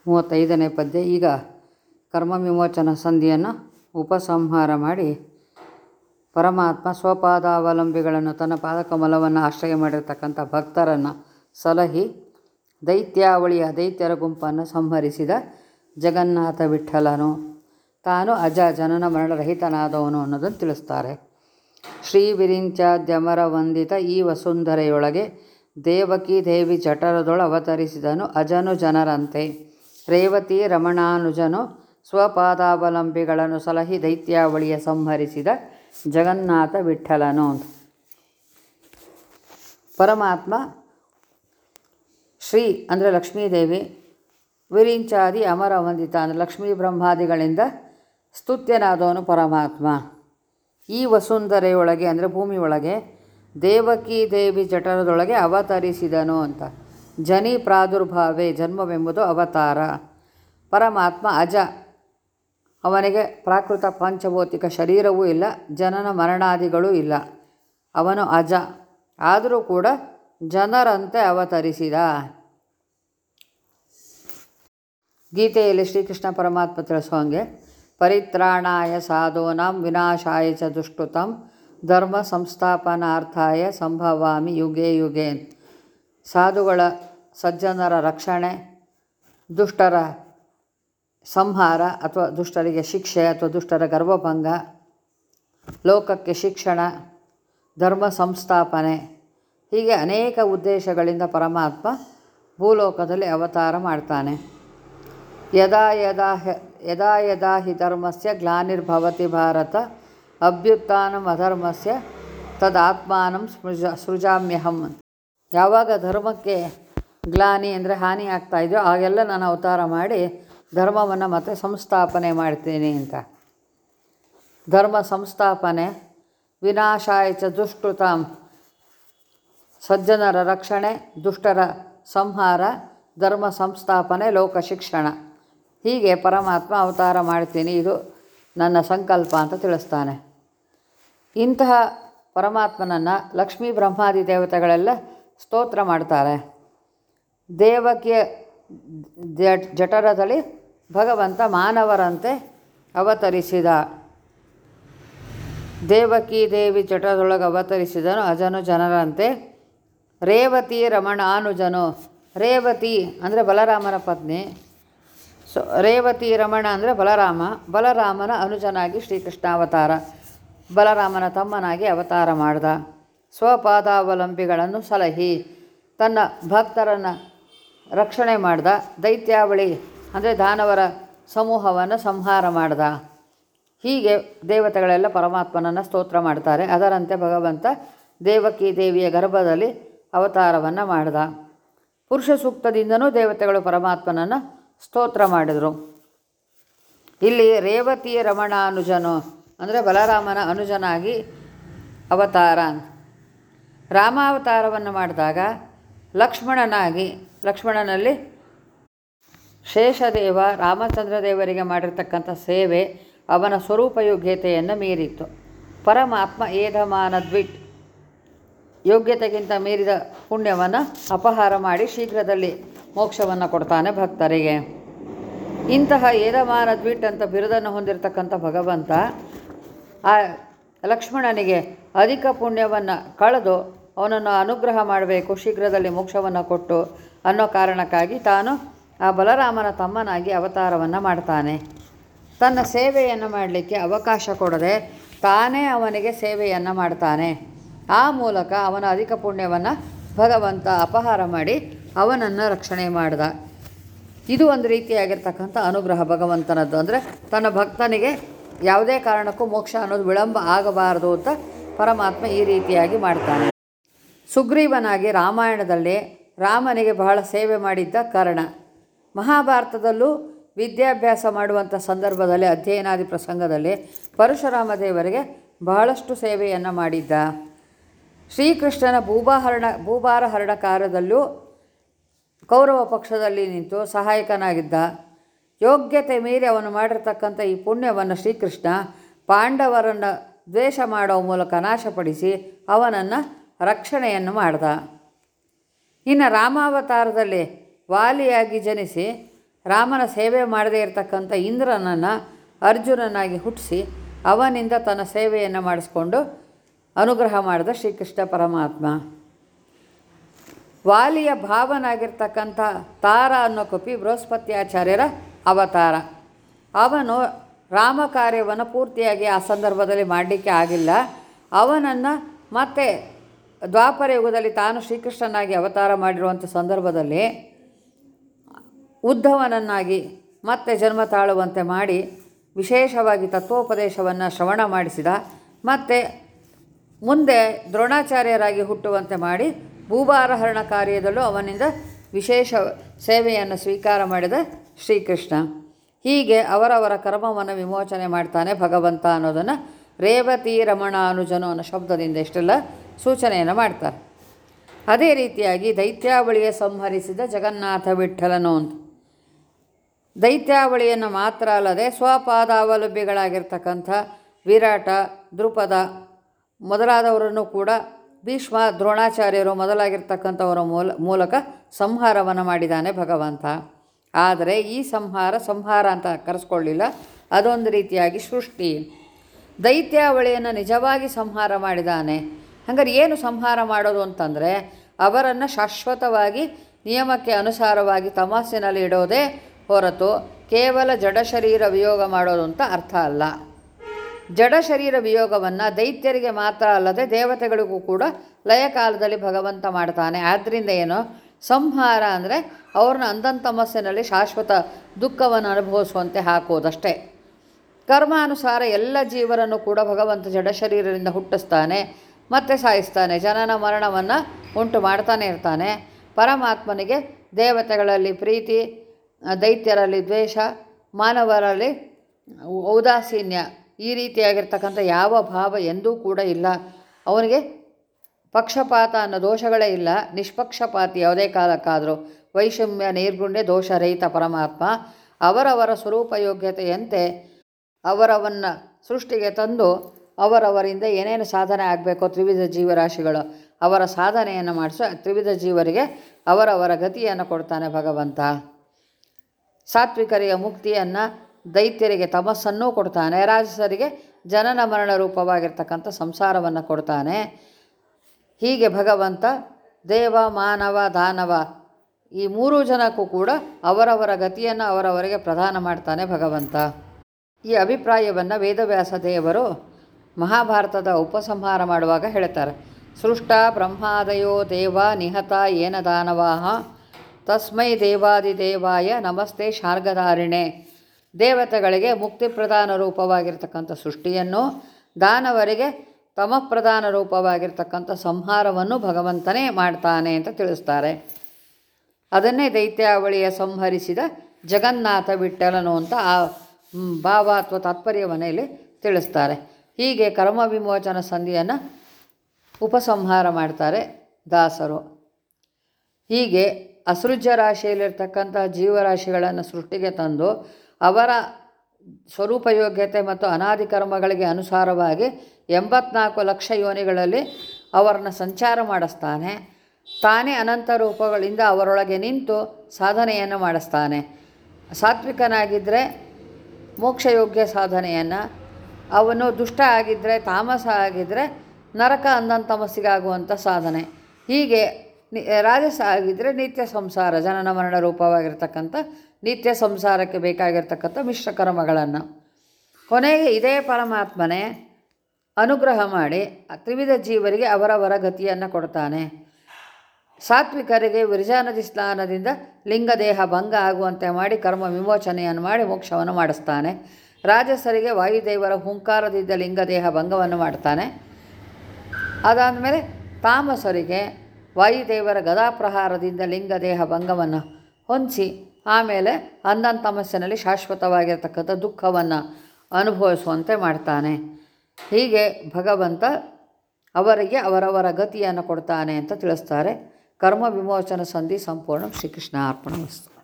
ಮೂವತ್ತೈದನೇ ಪದ್ಯ ಈಗ ಕರ್ಮ ವಿಮೋಚನ ಸಂಧಿಯನ್ನು ಉಪಸಂಹಾರ ಮಾಡಿ ಪರಮಾತ್ಮ ಸ್ವಪಾದಾವಲಂಬಿಗಳನ್ನು ತನ್ನ ಪಾದಕಮಲವನ್ನು ಆಶ್ರಯ ಮಾಡಿರ್ತಕ್ಕಂಥ ಭಕ್ತರನ್ನು ಸಲಹಿ ದೈತ್ಯಾವಳಿಯ ದೈತ್ಯರ ಗುಂಪನ್ನು ಸಂಹರಿಸಿದ ಜಗನ್ನಾಥ ವಿಠ್ಠಲನು ತಾನು ಅಜ ಜನನ ಮರಣರಹಿತನಾದವನು ಅನ್ನೋದನ್ನು ತಿಳಿಸ್ತಾರೆ ಶ್ರೀ ವಿರಿಂಚಾದ್ಯಮರ ವಂದಿತ ಈ ವಸುಂಧರೆಯೊಳಗೆ ದೇವಕಿ ದೇವಿ ಜಠರದೊಳ ಅವತರಿಸಿದನು ಅಜನು ಜನರಂತೆ ರೇವತಿ ರಮಣಾನುಜನು ಸ್ವಪಾದಾವಲಂಬಿಗಳನ್ನು ಸಲಹಿ ದೈತ್ಯಾವಳಿಯ ಸಂಹರಿಸಿದ ಜಗನ್ನಾಥ ವಿಠ್ಠಲನು ಅಂತ ಪರಮಾತ್ಮ ಶ್ರೀ ಅಂದರೆ ಲಕ್ಷ್ಮೀದೇವಿ ವಿರಿಂಚಾದಿ ಅಮರ ವಂದಿತ ಅಂದರೆ ಲಕ್ಷ್ಮೀ ಬ್ರಹ್ಮಾದಿಗಳಿಂದ ಸ್ತುತ್ಯನಾದವನು ಪರಮಾತ್ಮ ಈ ವಸುಂಧರೆಯೊಳಗೆ ಅಂದರೆ ಭೂಮಿ ಒಳಗೆ ದೇವಕಿ ದೇವಿ ಜಠರದೊಳಗೆ ಅವತರಿಸಿದನು ಅಂತ ಜನಿ ಪ್ರಾದುರ್ಭಾವೆ ಜನ್ಮವೆಂಬುದು ಅವತಾರ ಪರಮಾತ್ಮ ಅಜ ಅವನಿಗೆ ಪ್ರಾಕೃತ ಪಂಚಭೌತಿಕ ಶರೀರವೂ ಇಲ್ಲ ಜನನ ಮರಣಾದಿಗಳೂ ಇಲ್ಲ ಅವನು ಅಜ ಆದರೂ ಕೂಡ ಜನರಂತೆ ಅವತರಿಸಿದ ಗೀತೆಯಲ್ಲಿ ಶ್ರೀಕೃಷ್ಣ ಪರಮಾತ್ಮ ತಿಳಿಸೋ ಹಾಗೆ ಪರಿತ್ರಾಣಾಯ ಸಾಧೂನಾಂ ವಿನಾಶಾಯ ಚ ದುಷ್ಟುತಂ ಧರ್ಮ ಸಂಸ್ಥಾಪನಾರ್ಥಾಯ ಸಂಭವಾಮಿ ಯುಗೆ ಯುಗೆ ಸಾಧುಗಳ ಸಜ್ಜನರ ರಕ್ಷಣೆ ದುಷ್ಟರ ಸಂಹಾರ ಅಥವಾ ದುಷ್ಟರಿಗೆ ಶಿಕ್ಷೆ ಅಥವಾ ದುಷ್ಟರ ಗರ್ವಭಂಗ ಲೋಕಕ್ಕೆ ಶಿಕ್ಷಣ ಧರ್ಮ ಸಂಸ್ಥಾಪನೆ ಹೀಗೆ ಅನೇಕ ಉದ್ದೇಶಗಳಿಂದ ಪರಮಾತ್ಮ ಭೂಲೋಕದಲ್ಲಿ ಅವತಾರ ಮಾಡ್ತಾನೆ ಯದಾ ಯದಾ ಹೆ- ಯದಾ ಯದಾ ಹಿ ಧರ್ಮಸ್ಯ ಗ್ಲಾನಿರ್ಭವತಿ ಭಾರತ ಅಭ್ಯುತ್ಥಾನಂ ಅಧರ್ಮಸ್ಯ ತದಾತ್ಮಾನಂ ಸ್ಮೃಜ ಸೃಜಾಮ್ಯಹಂ ಯಾವಾಗ ಧರ್ಮಕ್ಕೆ ಗ್ಲಾನಿ ಅಂದರೆ ಹಾನಿ ಆಗ್ತಾ ಇದೆಯೋ ಆಗೆಲ್ಲ ನಾನು ಅವತಾರ ಮಾಡಿ ಧರ್ಮವನ್ನು ಮತ್ತೆ ಸಂಸ್ಥಾಪನೆ ಮಾಡ್ತೀನಿ ಅಂತ ಧರ್ಮ ಸಂಸ್ಥಾಪನೆ ವಿನಾಶಾಯ ಚ ದುಷ್ಟುತಾಂ ಸಜ್ಜನರ ರಕ್ಷಣೆ ದುಷ್ಟರ ಸಂಹಾರ ಧರ್ಮ ಸಂಸ್ಥಾಪನೆ ಲೋಕ ಶಿಕ್ಷಣ ಹೀಗೆ ಪರಮಾತ್ಮ ಅವತಾರ ಮಾಡ್ತೀನಿ ಇದು ನನ್ನ ಸಂಕಲ್ಪ ಅಂತ ತಿಳಿಸ್ತಾನೆ ಇಂತಹ ಪರಮಾತ್ಮನನ್ನು ಲಕ್ಷ್ಮೀ ಬ್ರಹ್ಮಾದಿ ದೇವತೆಗಳೆಲ್ಲ ಸ್ತೋತ್ರ ಮಾಡ್ತಾರೆ ದೇವಕಿಯ ಜ- ಜಠರದಲ್ಲಿ ಭಗವಂತ ಮಾನವರಂತೆ ಅವತರಿಸಿದ ದೇವಕಿ ದೇವಿ ಜಠರದೊಳಗೆ ಅವತರಿಸಿದನು ಅಜನು ಜನರಂತೆ ರೇವತಿ ರಮಣಾನುಜನು ರೇವತಿ ಅಂದರೆ ಬಲರಾಮನ ಪತ್ನಿ ಸೊ ರೇವತಿ ರಮಣ ಅಂದರೆ ಬಲರಾಮ ಬಲರಾಮನ ಅನುಜನಾಗಿ ಶ್ರೀಕೃಷ್ಣ ಅವತಾರ ಬಲರಾಮನ ತಮ್ಮನಾಗಿ ಅವತಾರ ಮಾಡ್ದ ಸ್ವಪಾದಾವಲಂಬಿಗಳನ್ನು ಸಲಹಿ ತನ್ನ ಭಕ್ತರನ್ನು ರಕ್ಷಣೆ ಮಾಡ್ದ ದೈತ್ಯಾವಳಿ ಅಂದರೆ ದಾನವರ ಸಮೂಹವನ್ನು ಸಂಹಾರ ಮಾಡ್ದ ಹೀಗೆ ದೇವತೆಗಳೆಲ್ಲ ಪರಮಾತ್ಮನನ್ನು ಸ್ತೋತ್ರ ಮಾಡ್ತಾರೆ ಅದರಂತೆ ಭಗವಂತ ದೇವಕಿ ದೇವಿಯ ಗರ್ಭದಲ್ಲಿ ಅವತಾರವನ್ನು ಮಾಡ್ದ ಪುರುಷ ಸೂಕ್ತದಿಂದನೂ ದೇವತೆಗಳು ಪರಮಾತ್ಮನನ್ನು ಸ್ತೋತ್ರ ಮಾಡಿದರು ಇಲ್ಲಿ ರೇವತಿ ರಮಣ ಅನುಜನು ಅಂದರೆ ಬಲರಾಮನ ಅನುಜನಾಗಿ ಅವತಾರ ರಾಮಾವತಾರವನ್ನು ಮಾಡಿದಾಗ ಲಕ್ಷ್ಮಣನಾಗಿ ಲಕ್ಷ್ಮಣನಲ್ಲಿ ಶೇಷದೇವ ರಾಮಚಂದ್ರ ದೇವರಿಗೆ ಮಾಡಿರ್ತಕ್ಕಂಥ ಸೇವೆ ಅವನ ಸ್ವರೂಪಯೋಗ್ಯತೆಯನ್ನು ಮೀರಿತ್ತು ಪರಮಾತ್ಮ ಏಧಮಾನ ದ್ವಿಟ್ ಯೋಗ್ಯತೆಗಿಂತ ಮೀರಿದ ಪುಣ್ಯವನ್ನು ಅಪಹಾರ ಮಾಡಿ ಶೀಘ್ರದಲ್ಲಿ ಮೋಕ್ಷವನ್ನು ಕೊಡ್ತಾನೆ ಭಕ್ತರಿಗೆ ಇಂತಹ ಏಧಮಾನ ದ್ವಿಟ್ ಅಂತ ಬಿರುದನ್ನು ಹೊಂದಿರತಕ್ಕಂಥ ಭಗವಂತ ಆ ಲಕ್ಷ್ಮಣನಿಗೆ ಅಧಿಕ ಪುಣ್ಯವನ್ನು ಕಳೆದು ಅವನನ್ನು ಅನುಗ್ರಹ ಮಾಡಬೇಕು ಶೀಘ್ರದಲ್ಲಿ ಮೋಕ್ಷವನ್ನು ಕೊಟ್ಟು ಅನ್ನೋ ಕಾರಣಕ್ಕಾಗಿ ತಾನು ಆ ಬಲರಾಮನ ತಮ್ಮನಾಗಿ ಅವತಾರವನ್ನು ಮಾಡ್ತಾನೆ ತನ್ನ ಸೇವೆಯನ್ನು ಮಾಡಲಿಕ್ಕೆ ಅವಕಾಶ ಕೊಡದೆ ತಾನೇ ಅವನಿಗೆ ಸೇವೆಯನ್ನು ಮಾಡ್ತಾನೆ ಆ ಮೂಲಕ ಅವನ ಅಧಿಕ ಪುಣ್ಯವನ್ನು ಭಗವಂತ ಅಪಹಾರ ಮಾಡಿ ಅವನನ್ನು ರಕ್ಷಣೆ ಮಾಡ್ದ ಇದು ಒಂದು ರೀತಿಯಾಗಿರ್ತಕ್ಕಂಥ ಅನುಗ್ರಹ ಭಗವಂತನದ್ದು ಅಂದರೆ ತನ್ನ ಭಕ್ತನಿಗೆ ಯಾವುದೇ ಕಾರಣಕ್ಕೂ ಮೋಕ್ಷ ಅನ್ನೋದು ವಿಳಂಬ ಆಗಬಾರದು ಅಂತ ಪರಮಾತ್ಮ ಈ ರೀತಿಯಾಗಿ ಮಾಡ್ತಾನೆ ಸುಗ್ರೀವನಾಗಿ ರಾಮಾಯಣದಲ್ಲಿ ರಾಮನಿಗೆ ಬಹಳ ಸೇವೆ ಮಾಡಿದ್ದ ಕರ್ಣ ಮಹಾಭಾರತದಲ್ಲೂ ವಿದ್ಯಾಭ್ಯಾಸ ಮಾಡುವಂಥ ಸಂದರ್ಭದಲ್ಲಿ ಅಧ್ಯಯನಾದಿ ಪ್ರಸಂಗದಲ್ಲಿ ಪರಶುರಾಮ ದೇವರಿಗೆ ಬಹಳಷ್ಟು ಸೇವೆಯನ್ನು ಮಾಡಿದ್ದ ಶ್ರೀಕೃಷ್ಣನ ಭೂಭಾಹರಣ ಭೂಭಾರ ಹರಣ ಕಾರ್ಯದಲ್ಲೂ ಕೌರವ ಪಕ್ಷದಲ್ಲಿ ನಿಂತು ಸಹಾಯಕನಾಗಿದ್ದ ಯೋಗ್ಯತೆ ಮೀರಿ ಅವನು ಮಾಡಿರ್ತಕ್ಕಂಥ ಈ ಪುಣ್ಯವನ್ನು ಶ್ರೀಕೃಷ್ಣ ಪಾಂಡವರನ್ನು ದ್ವೇಷ ಮಾಡೋ ಮೂಲಕ ನಾಶಪಡಿಸಿ ಅವನನ್ನು ರಕ್ಷಣೆಯನ್ನು ಮಾಡ್ದ ಇನ್ನು ರಾಮಾವತಾರದಲ್ಲಿ ವಾಲಿಯಾಗಿ ಜನಿಸಿ ರಾಮನ ಸೇವೆ ಮಾಡದೇ ಇರತಕ್ಕಂಥ ಇಂದ್ರನನ್ನು ಅರ್ಜುನನಾಗಿ ಹುಟ್ಟಿಸಿ ಅವನಿಂದ ತನ್ನ ಸೇವೆಯನ್ನು ಮಾಡಿಸ್ಕೊಂಡು ಅನುಗ್ರಹ ಮಾಡಿದ ಶ್ರೀಕೃಷ್ಣ ಪರಮಾತ್ಮ ವಾಲಿಯ ಭಾವನಾಗಿರ್ತಕ್ಕಂಥ ತಾರ ಅನ್ನೋ ಕಪಿ ಬೃಹಸ್ಪತ್ಯಾಚಾರ್ಯರ ಅವತಾರ ಅವನು ರಾಮ ಕಾರ್ಯವನ್ನು ಪೂರ್ತಿಯಾಗಿ ಆ ಸಂದರ್ಭದಲ್ಲಿ ಮಾಡಲಿಕ್ಕೆ ಆಗಿಲ್ಲ ಅವನನ್ನು ಮತ್ತೆ ದ್ವಾಪರ ಯುಗದಲ್ಲಿ ತಾನು ಶ್ರೀಕೃಷ್ಣನಾಗಿ ಅವತಾರ ಮಾಡಿರುವಂಥ ಸಂದರ್ಭದಲ್ಲಿ ಉದ್ಧವನನ್ನಾಗಿ ಮತ್ತೆ ಜನ್ಮ ತಾಳುವಂತೆ ಮಾಡಿ ವಿಶೇಷವಾಗಿ ತತ್ವೋಪದೇಶವನ್ನು ಶ್ರವಣ ಮಾಡಿಸಿದ ಮತ್ತು ಮುಂದೆ ದ್ರೋಣಾಚಾರ್ಯರಾಗಿ ಹುಟ್ಟುವಂತೆ ಮಾಡಿ ಭೂಭಾರಹರಣ ಕಾರ್ಯದಲ್ಲೂ ಅವನಿಂದ ವಿಶೇಷ ಸೇವೆಯನ್ನು ಸ್ವೀಕಾರ ಮಾಡಿದ ಶ್ರೀಕೃಷ್ಣ ಹೀಗೆ ಅವರವರ ಕರ್ಮವನ್ನು ವಿಮೋಚನೆ ಮಾಡ್ತಾನೆ ಭಗವಂತ ಅನ್ನೋದನ್ನು ರೇವತಿ ರಮಣ ಅನುಜನು ಅನ್ನೋ ಶಬ್ದದಿಂದ ಇಷ್ಟೆಲ್ಲ ಸೂಚನೆಯನ್ನು ಮಾಡ್ತಾರೆ ಅದೇ ರೀತಿಯಾಗಿ ದೈತ್ಯಾವಳಿಯ ಸಂಹರಿಸಿದ ಜಗನ್ನಾಥ ವಿಠಲನು ಅಂತ ದೈತ್ಯಾವಳಿಯನ್ನು ಮಾತ್ರ ಅಲ್ಲದೆ ಸ್ವಪಾದಾವಲಂಬಿಗಳಾಗಿರ್ತಕ್ಕಂಥ ವಿರಾಟ ದೃಪದ ಮೊದಲಾದವರನ್ನು ಕೂಡ ಭೀಷ್ಮ ದ್ರೋಣಾಚಾರ್ಯರು ಮೊದಲಾಗಿರ್ತಕ್ಕಂಥವರ ಮೂಲ ಮೂಲಕ ಸಂಹಾರವನ್ನು ಮಾಡಿದ್ದಾನೆ ಭಗವಂತ ಆದರೆ ಈ ಸಂಹಾರ ಸಂಹಾರ ಅಂತ ಕರೆಸ್ಕೊಳ್ಳಿಲ್ಲ ಅದೊಂದು ರೀತಿಯಾಗಿ ಸೃಷ್ಟಿ ದೈತ್ಯಾವಳಿಯನ್ನು ನಿಜವಾಗಿ ಸಂಹಾರ ಮಾಡಿದ್ದಾನೆ ಹಂಗಾರೆ ಏನು ಸಂಹಾರ ಮಾಡೋದು ಅಂತಂದರೆ ಅವರನ್ನು ಶಾಶ್ವತವಾಗಿ ನಿಯಮಕ್ಕೆ ಅನುಸಾರವಾಗಿ ತಮಾಸಿನಲ್ಲಿ ಇಡೋದೇ ಹೊರತು ಕೇವಲ ಜಡ ಶರೀರ ವಿಯೋಗ ಮಾಡೋದು ಅಂತ ಅರ್ಥ ಅಲ್ಲ ಜಡ ಶರೀರ ವಿಯೋಗವನ್ನು ದೈತ್ಯರಿಗೆ ಮಾತ್ರ ಅಲ್ಲದೆ ದೇವತೆಗಳಿಗೂ ಕೂಡ ಲಯಕಾಲದಲ್ಲಿ ಭಗವಂತ ಮಾಡ್ತಾನೆ ಆದ್ದರಿಂದ ಏನು ಸಂಹಾರ ಅಂದರೆ ಅವ್ರನ್ನ ಅಂಧಂತಮಸ್ಸಿನಲ್ಲಿ ಶಾಶ್ವತ ದುಃಖವನ್ನು ಅನುಭವಿಸುವಂತೆ ಹಾಕೋದಷ್ಟೇ ಕರ್ಮಾನುಸಾರ ಎಲ್ಲ ಜೀವರನ್ನು ಕೂಡ ಭಗವಂತ ಜಡ ಶರೀರದಿಂದ ಹುಟ್ಟಿಸ್ತಾನೆ ಮತ್ತೆ ಸಾಯಿಸ್ತಾನೆ ಜನನ ಮರಣವನ್ನು ಉಂಟು ಮಾಡ್ತಾನೆ ಇರ್ತಾನೆ ಪರಮಾತ್ಮನಿಗೆ ದೇವತೆಗಳಲ್ಲಿ ಪ್ರೀತಿ ದೈತ್ಯರಲ್ಲಿ ದ್ವೇಷ ಮಾನವರಲ್ಲಿ ಔದಾಸೀನ್ಯ ಈ ರೀತಿಯಾಗಿರ್ತಕ್ಕಂಥ ಯಾವ ಭಾವ ಎಂದೂ ಕೂಡ ಇಲ್ಲ ಅವನಿಗೆ ಪಕ್ಷಪಾತ ಅನ್ನೋ ದೋಷಗಳೇ ಇಲ್ಲ ನಿಷ್ಪಕ್ಷಪಾತಿ ಯಾವುದೇ ಕಾಲಕ್ಕಾದರೂ ವೈಷಮ್ಯ ನಿರ್ಗುಣ್ಯ ದೋಷರಹಿತ ಪರಮಾತ್ಮ ಅವರವರ ಸ್ವರೂಪ ಯೋಗ್ಯತೆಯಂತೆ ಅವರವನ್ನು ಸೃಷ್ಟಿಗೆ ತಂದು ಅವರವರಿಂದ ಏನೇನು ಸಾಧನೆ ಆಗಬೇಕೋ ತ್ರಿವಿಧ ಜೀವರಾಶಿಗಳು ಅವರ ಸಾಧನೆಯನ್ನು ಮಾಡಿಸೋ ತ್ರಿವಿಧ ಜೀವರಿಗೆ ಅವರವರ ಗತಿಯನ್ನು ಕೊಡ್ತಾನೆ ಭಗವಂತ ಸಾತ್ವಿಕರಿಗೆ ಮುಕ್ತಿಯನ್ನು ದೈತ್ಯರಿಗೆ ತಮಸ್ಸನ್ನೂ ಕೊಡ್ತಾನೆ ರಾಜಸರಿಗೆ ಜನನ ಮರಣ ರೂಪವಾಗಿರ್ತಕ್ಕಂಥ ಸಂಸಾರವನ್ನು ಕೊಡ್ತಾನೆ ಹೀಗೆ ಭಗವಂತ ದೇವ ಮಾನವ ದಾನವ ಈ ಮೂರೂ ಜನಕ್ಕೂ ಕೂಡ ಅವರವರ ಗತಿಯನ್ನು ಅವರವರಿಗೆ ಪ್ರದಾನ ಮಾಡ್ತಾನೆ ಭಗವಂತ ಈ ಅಭಿಪ್ರಾಯವನ್ನು ವೇದವ್ಯಾಸ ದೇವರು ಮಹಾಭಾರತದ ಉಪಸಂಹಾರ ಮಾಡುವಾಗ ಹೇಳ್ತಾರೆ ಸೃಷ್ಟ ಬ್ರಹ್ಮಾದಯೋ ದೇವ ನಿಹತ ಏನ ದಾನವಾಹ ತಸ್ಮೈ ದೇವಾದಿದೇವಾಯ ನಮಸ್ತೆ ಶಾರ್ಗಧಾರಿಣೆ ದೇವತೆಗಳಿಗೆ ಮುಕ್ತಿ ಪ್ರಧಾನ ರೂಪವಾಗಿರ್ತಕ್ಕಂಥ ಸೃಷ್ಟಿಯನ್ನು ದಾನವರಿಗೆ ತಮಪ್ರಧಾನ ರೂಪವಾಗಿರ್ತಕ್ಕಂಥ ಸಂಹಾರವನ್ನು ಭಗವಂತನೇ ಮಾಡ್ತಾನೆ ಅಂತ ತಿಳಿಸ್ತಾರೆ ಅದನ್ನೇ ದೈತ್ಯಾವಳಿಯ ಸಂಹರಿಸಿದ ಜಗನ್ನಾಥ ವಿಠಲನು ಅಂತ ಆ ಮ್, ಭಾವ ಅಥವಾ ತಾತ್ಪರ್ಯವನ್ನು ಇಲ್ಲಿ ತಿಳಿಸ್ತಾರೆ ಹೀಗೆ ಕರ್ಮ ವಿಮೋಚನ ಸಂಧಿಯನ್ನು ಉಪಸಂಹಾರ ಮಾಡ್ತಾರೆ ದಾಸರು ಹೀಗೆ ಅಸೃಜ್ಯ ರಾಶಿಯಲ್ಲಿರ್ತಕ್ಕಂಥ ಜೀವರಾಶಿಗಳನ್ನು ಸೃಷ್ಟಿಗೆ ತಂದು ಅವರ ಸ್ವರೂಪ ಯೋಗ್ಯತೆ ಮತ್ತು ಅನಾದಿ ಕರ್ಮಗಳಿಗೆ ಅನುಸಾರವಾಗಿ ಎಂಬತ್ನಾಲ್ಕು ಲಕ್ಷ ಯೋನಿಗಳಲ್ಲಿ ಅವರನ್ನು ಸಂಚಾರ ಮಾಡಿಸ್ತಾನೆ ತಾನೇ ಅನಂತ ರೂಪಗಳಿಂದ ಅವರೊಳಗೆ ನಿಂತು ಸಾಧನೆಯನ್ನು ಮಾಡಿಸ್ತಾನೆ ಸಾತ್ವಿಕನಾಗಿದ್ದರೆ ಮೋಕ್ಷಯೋಗ್ಯ ಸಾಧನೆಯನ್ನು ಅವನು ದುಷ್ಟ ಆಗಿದ್ದರೆ ತಾಮಸ ಆಗಿದ್ದರೆ ನರಕ ಅಂಧಂತಮಸ್ಸಿಗಾಗುವಂಥ ಸಾಧನೆ ಹೀಗೆ ನಿ ರಾಜಸ ಆಗಿದ್ದರೆ ನಿತ್ಯ ಸಂಸಾರ ಜನನ ಮರಣ ರೂಪವಾಗಿರ್ತಕ್ಕಂಥ ನಿತ್ಯ ಸಂಸಾರಕ್ಕೆ ಬೇಕಾಗಿರ್ತಕ್ಕಂಥ ಮಿಶ್ರ ಕರ್ಮಗಳನ್ನು ಕೊನೆಗೆ ಇದೇ ಪರಮಾತ್ಮನೇ ಅನುಗ್ರಹ ಮಾಡಿ ಆ ತ್ರಿವಿಧ ಜೀವರಿಗೆ ಅವರವರ ಗತಿಯನ್ನು ಕೊಡ್ತಾನೆ ಸಾತ್ವಿಕರಿಗೆ ವಿರಜಾನದಿ ಸ್ನಾನದಿಂದ ಲಿಂಗದೇಹ ಭಂಗ ಆಗುವಂತೆ ಮಾಡಿ ಕರ್ಮ ವಿಮೋಚನೆಯನ್ನು ಮಾಡಿ ಮೋಕ್ಷವನ್ನು ಮಾಡಿಸ್ತಾನೆ ರಾಜಸರಿಗೆ ವಾಯುದೇವರ ಹುಂಕಾರದಿಂದ ಲಿಂಗದೇಹ ಭಂಗವನ್ನು ಮಾಡ್ತಾನೆ ಅದಾದಮೇಲೆ ತಾಮಸರಿಗೆ ವಾಯುದೇವರ ಗದಾಪ್ರಹಾರದಿಂದ ಲಿಂಗದೇಹ ಭಂಗವನ್ನು ಹೊಂದಿಸಿ ಆಮೇಲೆ ಅಂಧನ್ ತಮಸ್ಸಿನಲ್ಲಿ ಶಾಶ್ವತವಾಗಿರ್ತಕ್ಕಂಥ ದುಃಖವನ್ನು ಅನುಭವಿಸುವಂತೆ ಮಾಡ್ತಾನೆ ಹೀಗೆ ಭಗವಂತ ಅವರಿಗೆ ಅವರವರ ಗತಿಯನ್ನು ಕೊಡ್ತಾನೆ ಅಂತ ತಿಳಿಸ್ತಾರೆ ಕರ್ಮ ವಿಮೋಚನ ಸಂಧಿ ಸಂಪೂರ್ಣ ಶ್ರೀಕೃಷ್ಣ ಅರ್ಪಣ ವಸ್ತು